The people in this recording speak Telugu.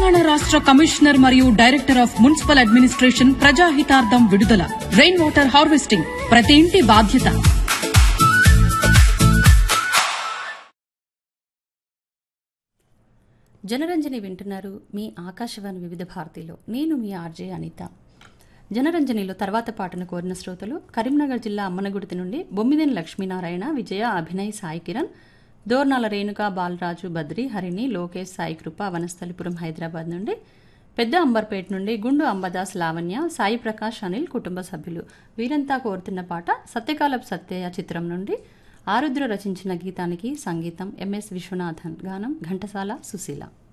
తెలంగాణ రాష్ట్ర కమిషనర్ మరియు డైరెక్టర్ ఆఫ్ మున్సిపల్ అడ్మినిస్ట్రేషన్ ప్రజాహితార్థం విడుదల రెయిన్ వాటర్ హార్వెస్టింగ్ ప్రతి ఇంటి బాధ్యత జనరంజని వింటున్నారు మీ ఆకాశవాణి వివిధ భారతిలో నేను మీ ఆర్జే అనిత జనరంజనిలో తర్వాత పాటను కోరిన శ్రోతలు కరీంనగర్ జిల్లా అమ్మనగుడితి నుండి బొమ్మిదేని లక్ష్మీనారాయణ విజయ అభినయ్ సాయి కిరణ్ దోర్నాల రేణుక బాలరాజు బద్రి హరిణి లోకేష్ సాయి కృప వనస్థలిపురం హైదరాబాద్ నుండి పెద్ద అంబర్పేట నుండి గుండు అంబదాస్ లావణ్య సాయి ప్రకాష్ అనిల్ కుటుంబ సభ్యులు వీరంతా కోరుతున్న పాట సత్యకాలపు సత్యయ చిత్రం నుండి ఆరుద్ర రచించిన గీతానికి సంగీతం ఎంఎస్ విశ్వనాథన్ గానం ఘంటసాల సుశీల